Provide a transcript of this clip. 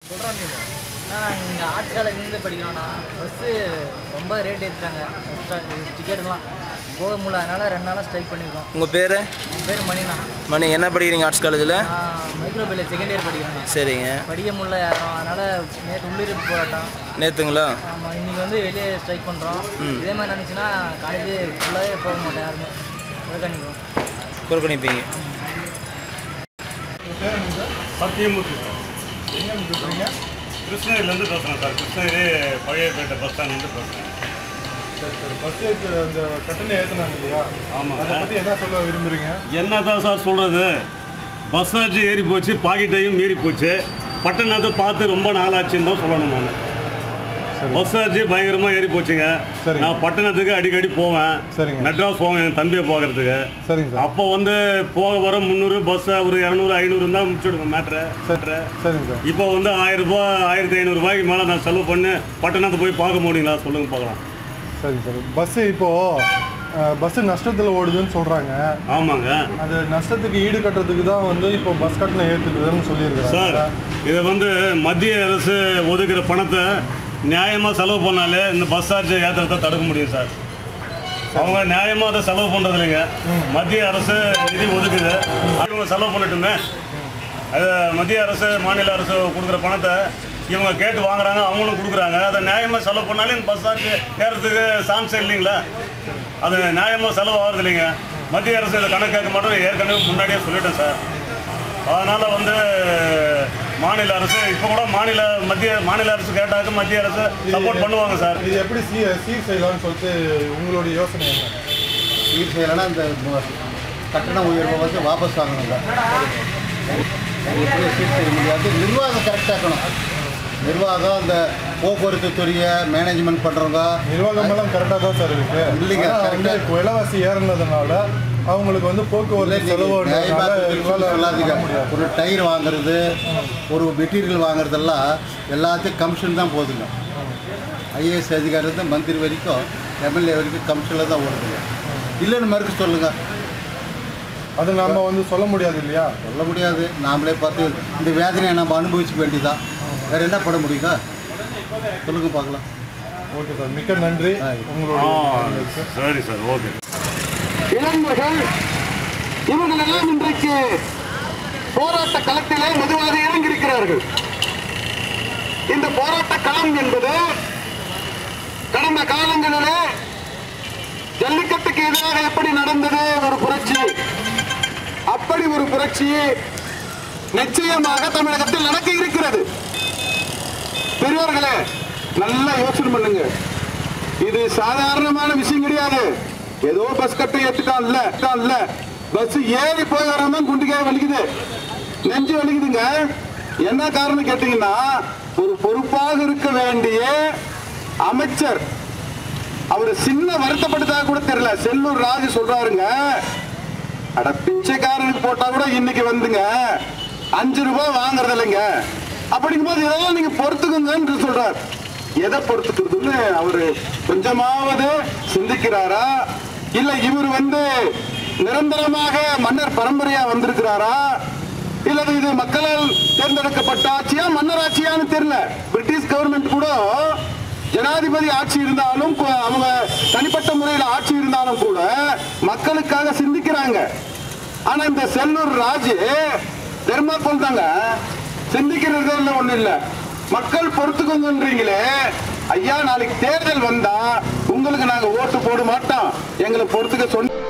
நான் இங்கே ஆட்சியாளர் இருந்து படிக்கிறோம்னா பஸ்ஸு ரொம்ப ரேட் ஏற்றிட்டாங்க டிக்கெட்டுலாம் போக முடியல அதனால் ரெண்டு நாளாக ஸ்ட்ரைக் பண்ணியிருக்கோம் உங்கள் பேர் என் பேர் மணினா மணி என்ன படிக்கிறீங்க ஆர்ட்ஸ் காலேஜில் நான் மைக்ரோபில் செகண்ட் இயர் படிக்கிறேன் சரிங்க படிக்க முடியல யாரும் அதனால் நேற்று உள்ளிருப்பு போராட்டம் நேற்றுங்களா ஆமாம் இன்றைக்கி வந்து வெளியே ஸ்ட்ரைக் பண்ணுறோம் இதே மாதிரி நினச்சின்னா காலேஜ் ஃபுல்லாகவே போக மாட்டேன் யாருமே புறக்கணிக்கும் புறக்கணிப்பீங்க சத்தியமூர்த்தி சார் கிருஷ்ணகிரிலேருந்து பேசுகிறேன் சார் கிருஷ்ணகிரி பழையப்பேட்டை பஸ் ஸ்டாண்ட்லேருந்து பேசுகிறேன் பஸ்ஸுக்கு அந்த கட்டணம் ஏற்றினாங்க இல்லையா ஆமாங்க. அதை பற்றி என்ன சொல்ல விரும்புறீங்க என்ன தான் சார் சொல்கிறது பஸ் சார்ஜ் ஏறி போச்சு பாக்கெட்டையும் மீறி போச்சு பட்டணத்தை பார்த்து ரொம்ப நாளாச்சுன்னு தான் சொல்லணும் நான் பஸ் சார்ஜ் பயங்கரமாக ஏறி போச்சுங்க சரிங்க. நான் பட்டணத்துக்கு அடிக்கடி போவேன் சரிங்க. மெட்ராஸ் போவேன் என் தம்பியை பார்க்கறதுக்கு சரிங்க சார் அப்போ வந்து போக வர முந்நூறு பஸ் ஒரு இரநூறு ஐநூறு தான் முடிச்சுடுவேன் மேட்ரு மேட்ரு சரிங்க சார் இப்போ வந்து ஆயிரம் ரூபாய் ஆயிரத்தி ஐநூறுரூபாய்க்கு மேலே நான் செலவு பண்ணி பட்டணத்தை போய் பார்க்க முடியுங்களா சொல்லுங்க பார்க்கலாம் சரிங்க சார் பஸ்ஸு இப்போது பஸ்ஸு நஷ்டத்தில் ஓடுதுன்னு சொல்கிறாங்க ஆமாங்க அது நஷ்டத்துக்கு ஈடு கட்டுறதுக்கு தான் வந்து இப்போ பஸ் கட்டணம் ஏற்றுக்குதுன்னு சார் சொல்லியிருக்காங்க இதை வந்து மத்திய அரசு ஒதுக்குற பணத்தை நியாயமாக செலவு பண்ணாலே இந்த பஸ் சார்ஜ் ஏற்றுறத தடுக்க முடியும் சார் அவங்க நியாயமாக அதை செலவு பண்ணுறது இல்லைங்க மத்திய அரசு நிதி ஒதுக்குது இவங்க செலவு பண்ணட்டுமே அது மத்திய அரசு மாநில அரசு கொடுக்குற பணத்தை இவங்க கேட்டு வாங்குறாங்க அவங்களும் கொடுக்குறாங்க அதை நியாயமாக செலவு பண்ணாலே இந்த பஸ் சார்ஜ் ஏறதுக்கு சான்ஸ் இல்லைங்களா அது நியாயமாக செலவு ஆகுறது இல்லைங்க மத்திய அரசு இதை கணக்கு கேட்க மாட்டோம் ஏற்கனவே முன்னாடியே சொல்லிட்டேன் சார் அதனால் வந்து மாநில அரசு இப்போ கூட மாநில மத்திய மாநில அரசு கேட்டாக்க மத்திய அரசு சப்போர்ட் பண்ணுவாங்க சார் இது எப்படி சீ சீர் செய்யலாம்னு சொல்லிட்டு உங்களுடைய யோசனை என்ன சீர் செய்யலைன்னா இந்த ம- கட்டண உயர்வை வந்து வாபஸ் வாங்கணுங்க எப்படி சீர் செய்ய முடியாது நிர்வாகம் கரெக்டாக்கணும் நிர்வாகம் இந்த போக்குவரத்து துறையை மேனேஜ்மெண்ட் பண்ணுறவங்க நிர்வாகம் எல்லாம் கரெக்டாக தான் சார் இருக்கு இல்லைங்க, ஆனா correct வந்து ஆ- இப்போ விலைவாசி ஏறினதுனால அவங்களுக்கு வந்து போக்குவரத்து செலவுன்றதுனால இவங்களால சொல்லாதீங்க பண்ண முடியாது ஒரு டயர் வாங்குறது ஒரு மெட்டீரியல் வாங்குறதெல்லாம் எல்லாத்தையும் கமிஷன் தான் போகுதுங்க ஐஏஎஸ் அதிகாரி இருந்து மந்திரி வரைக்கும் எம்எல்ஏ வரைக்கும் கமிஷனில் தான் ஓடுதுங்க இல்லைன்னு மறுக்க சொல்லுங்கள் அது நம்ம வந்து சொல்ல முடியாது இல்லையா சொல்ல முடியாது நாமளே பார்த்து இந்த வேதனையை நம்ம அனுபவிச்சுக்க வேண்டியதான் வேற என்ன பண்ண முடியுங்க சொல்லுங்க பார்க்கலாம் ஓகே சார் மிக்க நன்றி ஆ உங்களுடைய சரி சார் ஓகே இளைஞர்கள் இவர்கள் எல்லாம் இன்றைக்கு போராட்ட களத்திலே மெதுவாக இறங்கியிருக்கிறார்கள் இந்த போராட்ட களம் என்பது கடந்த காலங்களிலே ஜல்லிக்கட்டுக்கு எதிராக எப்படி நடந்தது ஒரு புரட்சி அப்படி ஒரு புரட்சி நிச்சயமாக தமிழகத்தில் நடக்க இருக்கிறது பெரியவர்களே நல்லா யோசனை பண்ணுங்க இது சாதாரணமான விஷயம் கிடையாது ஏதோ பஸ் கட்டை ஏத்துட்டான் இல்ல ஏத்துட்டான் இல்ல பஸ் ஏறி போய் வரவன் குண்டிக்காய் வலிக்குது நெஞ்சு வலிக்குதுங்க என்ன காரணம் கேட்டீங்கன்னா ஒரு பொறுப்பாக இருக்க வேண்டிய அமைச்சர் அவர் சின்ன வருத்தப்படுத்தா கூட தெரியல செல்லூர் ராஜு சொல்றாருங்க அட பிச்சைக்காரனுக்கு போட்டா கூட இன்னைக்கு வந்துங்க அஞ்சு ரூபாய் வாங்குறது இல்லைங்க அப்படிங்கும்போது இதெல்லாம் நீங்க பொறுத்துக்குங்கன்னு சொல்றார் எதை பொறுத்துக்கிறதுன்னு அவரு கொஞ்சமாவது சிந்திக்கிறாரா இல்ல இவர் வந்து நிரந்தரமாக மன்னர் பரம்பரையா வந்திருக்கிறாரா இல்லது இது மக்களால் தேர்ந்தெடுக்கப்பட்ட ஆட்சியா மன்னர் ஆட்சியான்னு தெரியல பிரிட்டிஷ் கவர்மெண்ட் கூட ஜனாதிபதி ஆட்சி இருந்தாலும் கு- அவங்க தனிப்பட்ட முறையில் ஆட்சி இருந்தாலும் கூட மக்களுக்காக சிந்திக்கிறாங்க ஆனா இந்த செல்லூர் ராஜு தெர்மாக்கோல் தாங்க சிந்திக்கிறது இல்ல ஒண்ணு இல்ல மக்கள் பொறுத்துக்கோங்கன்றீங்களே ஐயா நாளைக்கு தேர்தல் வந்தா உங்களுக்கு நாங்க ஓட்டு போட மாட்டோம் எங்களை பொறுத்துக்க சொன்ன